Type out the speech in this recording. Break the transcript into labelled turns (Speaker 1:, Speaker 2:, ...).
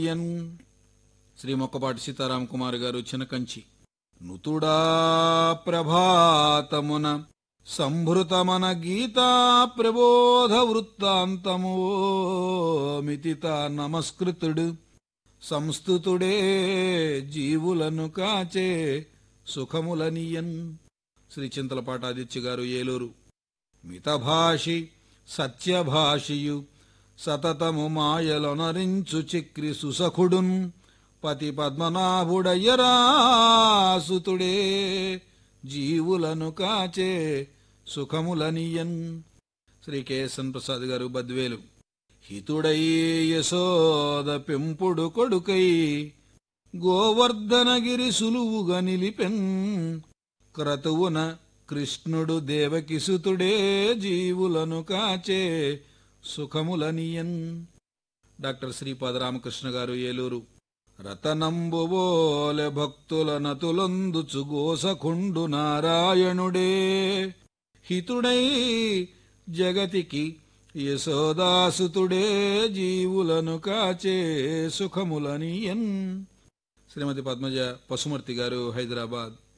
Speaker 1: సుఖములనియన్ శ్రీ మొక్కపాటి సీతారాం కుమార్ గారు చినకంచి నుతుడా ప్రభాతమున సంభృతమన గీతా ప్రబోధ వృత్తాంతము మితిత నమస్కృతుడు సంస్థుతుడే జీవులను కాచే సుఖములనియన్ శ్రీ చింతలపాట ఆదిత్య గారు ఏలూరు మితభాషి సత్యభాషియు సతతము మాయలొనరించు చిక్రి సుసఖుడున్ పతి పద్మనాభుడయ్యరాసుతుడే జీవులను కాచే సుఖములనియన్ శ్రీ కేఎస్ఎన్ ప్రసాద్ గారు బద్వేలు హితుడై యశోద పెంపుడు కొడుకై గోవర్ధనగిరి సులువుగా నిలిపెన్ క్రతువున కృష్ణుడు దేవకిసుతుడే జీవులను కాచే సుఖములనియన్ డాక్టర్ శ్రీపాద రామకృష్ణ గారు ఏలూరు రతనంబువోలె భక్తుల నతులొందుచు గోసకుండు నారాయణుడే హితుడై జగతికి యశోదాసుతుడే జీవులను కాచే సుఖములనియన్ శ్రీమతి పద్మజ పశుమర్తి గారు హైదరాబాద్